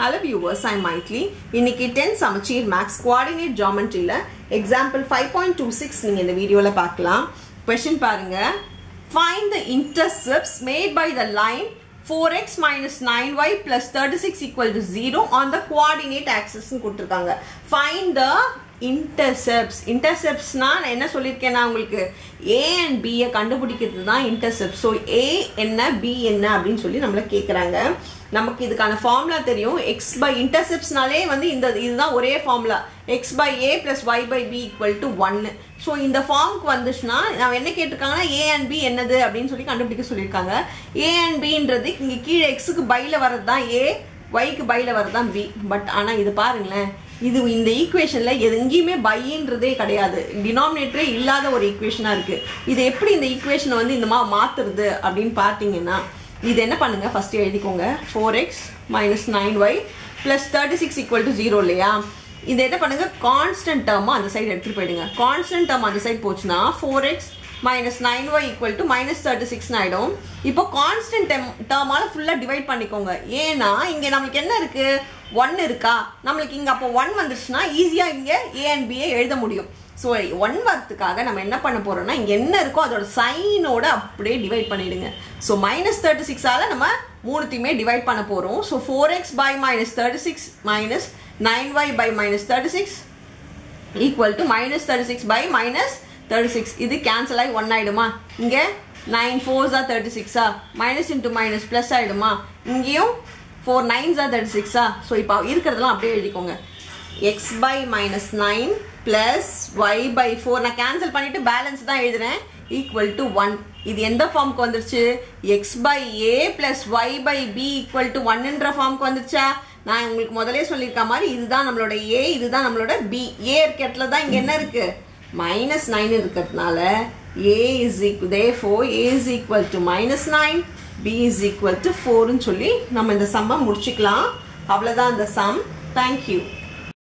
hello viewers ஐ மைட்லி இன்னைக்கு ten சமச்சீர் maths coordinate ஜாமெட்ரியில் example five point two six நீங்கள் இந்த வீடியோவில் பார்க்கலாம் கொஷின் பாருங்க find the intercepts made by the line 4x minus 9y plus 36 equal to 0 on the coordinate axis கொடுத்துருக்காங்க find the intercepts interceptsனா நான் என்ன சொல்லியிருக்கேன் நான் உங்களுக்கு a and b யை கண்டுபிடிக்கிறது தான் intercept ஸோ a என்ன b என்ன அப்படின்னு சொல்லி நம்மள கேட்குறாங்க நமக்கு இதுக்கான ஃபார்முலா தெரியும் எக்ஸ் பை இன்டர்செப்ட்ஸ்னாலே வந்து இந்த இதுதான் ஒரே formula x by a plus y by b equal to ஒன்னு ஸோ இந்த ஃபார்முக்கு வந்துச்சுன்னா நான் என்ன கேட்டிருக்காங்கன்னா ஏ அண்ட் பி என்னது அப்படின்னு சொல்லி கண்டுபிடிக்க சொல்லியிருக்காங்க ஏ அண்ட் பின்றது இங்கே கீழே எக்ஸுக்கு பையில் வர்றது தான் ஏ ஒய்க்கு பையில் வர்றது தான் பி பட் ஆனால் இது பாருங்களேன் இது இந்த ஈக்குவேஷனில் எங்கேயுமே பையின்றதே கிடையாது டினாமினேட்டரே இல்லாத ஒரு ஈக்குவேஷனாக இருக்குது இது எப்படி இந்த ஈக்குவேஷனை வந்து இந்த மா மாற்றுறது அப்படின்னு பார்த்தீங்கன்னா இது என்ன பண்ணுங்க ஃபர்ஸ்ட் எழுதிக்கோங்க four x minus nine y plus thirty six equal to zero இல்லையா இது என்ன பண்ணுங்க கான்ஸ்டன்ட் டேர்மாக அந்த சைடு எடுத்துகிட்டு போயிடுங்க கான்ஸ்டன்ட் டேர்ம் அந்த சைடு போச்சுன்னா four x minus nine y equal to minus thirty சிக்ஸ்னு ஆகிடும் இப்போ கான்ஸ்டன்ட் டெம் டேர்மால் ஃபுல்லாக டிவைட் பண்ணிக்கோங்க ஏன்னா இங்கே நம்மளுக்கு என்ன இருக்குது ஒன் இருக்கா நம்மளுக்கு இங்கே அப்போ ஒன் வந்துருச்சுன்னா ஈஸியாக இங்கே ஏ அண்ட் பிஏ எழுத முடியும் ஸோ ஒன் வரத்துக்காக நம்ம என்ன பண்ண போறோம்னா இங்கே என்ன இருக்கோ அதோட சைனோட அப்படியே டிவைட் பண்ணிடுங்க ஸோ மைனஸ் தேர்ட்டி சிக்ஸால் நம்ம மூணுத்தையுமே டிவைட் பண்ண போகிறோம் so four x by minus thirty six minus nine y by minus thirty six equal to minus thirty six by minus thirty six இது கேன்சல் ஆகி ஒன் ஆகிடுமா இங்கே நைன் ஃபோர்ஸா தேர்ட்டி சிக்ஸா மைனஸ் இன்ட்டு மைனஸ் ப்ளஸ் ஆகிடுமா இங்கேயும் ஃபோர் நைன்ஸா தேர்ட்டி சிக்ஸா ஸோ இப்போ இருக்கிறதெல்லாம் அப்படியே எழுதிக்கோங்க x by minus nine plus y by four நான் கேன்சல் பண்ணிவிட்டு பேலன்ஸ் தான் எழுதுறேன் ஈக்குவல் டு ஒன் இது எந்த ஃபார்முக்கு வந்துருச்சு x by a plus y by b equal to ஒன்னுன்ற ஃபார்முக்கு வந்துருச்சா நான் உங்களுக்கு முதலே சொல்லியிருக்க மாதிரி இதுதான் நம்மளோட ஏ இதுதான் நம்மளோட பி ஏ இருக்க இடத்துல தான் இங்கே என்ன இருக்கு மைனஸ் நைன் இருக்கிறதுனால a is equal the four a is equal to minus nine b is equal to ஃபோர்னு சொல்லி நம்ம இந்த சம்மை முடிச்சுக்கலாம் அவ்வளோதான் இந்த சம் தேங்க்யூ